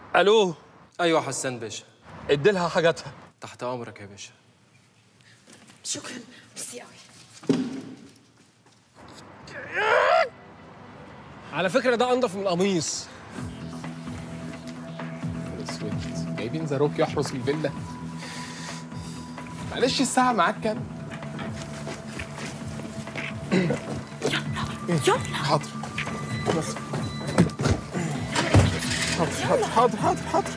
الو ايوه حسان باشا ادي لها حاجاتها تحت امرك يا باشا شكرا ميرسي قوي على فكره ده انضف من القميص اسود جايبين زاروك يحرس الفيلا معلش الساعة معاك كام؟ يلا حاضر بس حاضر حاضر حاضر حاضر حاضر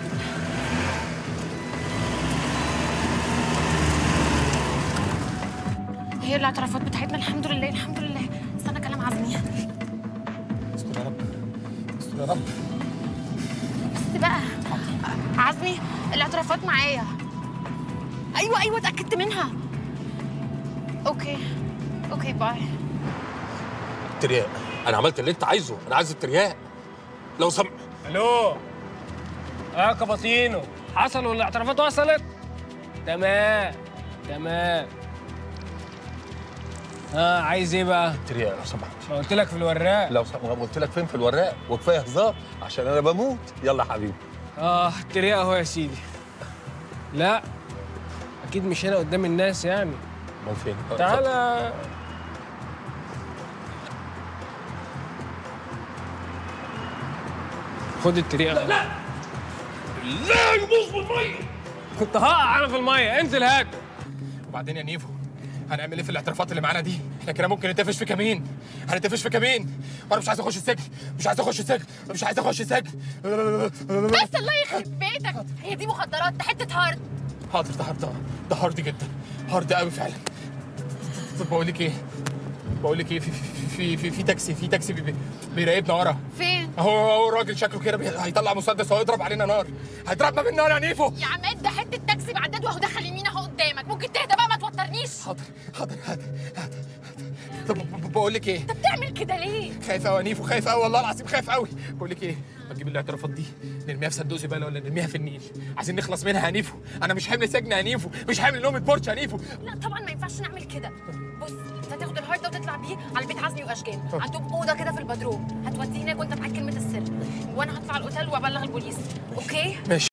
هي الاعترافات بتاعتنا الحمد لله الحمد لله استنى كلام عزمي استر يا رب استر يا رب بس بقى عزمي الاعترافات معايا ايوه ايوه اتاكدت منها اوكي اوكي باي ترياق انا عملت اللي انت عايزه انا عايز الترياق لو سم الو اه كاباتينو حصل والاعترافات وصلت تمام تمام اه عايز ايه بقى ترياق لو سمحت ما قلت لك في الوراق لو سمحت قلت لك فين في الوراق وكفايه هزار عشان انا بموت يلا يا حبيبي اه التريقه اهو يا سيدي لا اكيد مش هنا قدام الناس يعني امال فين تعالى خد التريقه لا لا لا يبوظ في الميه كنت هقع انا في الميه انزل هات وبعدين يا نيفو هنعمل ايه في الاعترافات اللي معانا دي؟ احنا كده ممكن نتقفش في كمين هنتقفش في كمين وانا مش عايز اخش السجن مش عايز اخش السجن مش عايز اخش السجن بس الله يخرب بيتك هي دي مخدرات ده حته هارد حاضر ده هارد ده هارد جدا هارد قوي فعلا طب بقول لك ايه بقول لك ايه في في في في, في تاكسي في تاكسي بي- بي- بيراقبنا ورا فين اهو اهو الراجل شكله كده بي- هيطلع مسدس وهيضرب علينا نار هيضربنا بالنار يا نيفو يا عماد ده حته تاكسي بعداد واهو دخل يمين اهو قدامك ممكن تهدى بقى ما توترنيش حاضر حاضر حاضر حاضر. طب ب- ب- بقول لك ايه انت بتعمل كده ليه خايف قوي يا نيفو خايف قوي والله العظيم خايف قوي بقول لك ايه ما تجيب الاعترافات دي نرميها في صندوق زباله ولا نرميها في النيل عايزين نخلص منها يا نيفو انا مش حمل سجن يا نيفو مش حمل نومة بورش يا نيفو لا طبعا ما ينفعش نعمل كده بص انت هتاخد الهارد ده وتطلع بيه على بيت عزمي واشجان عندهم اوضه كده في البدروم هتوديه هناك وانت معاك كلمه السر وانا هطلع الاوتيل وابلغ البوليس اوكي ماشي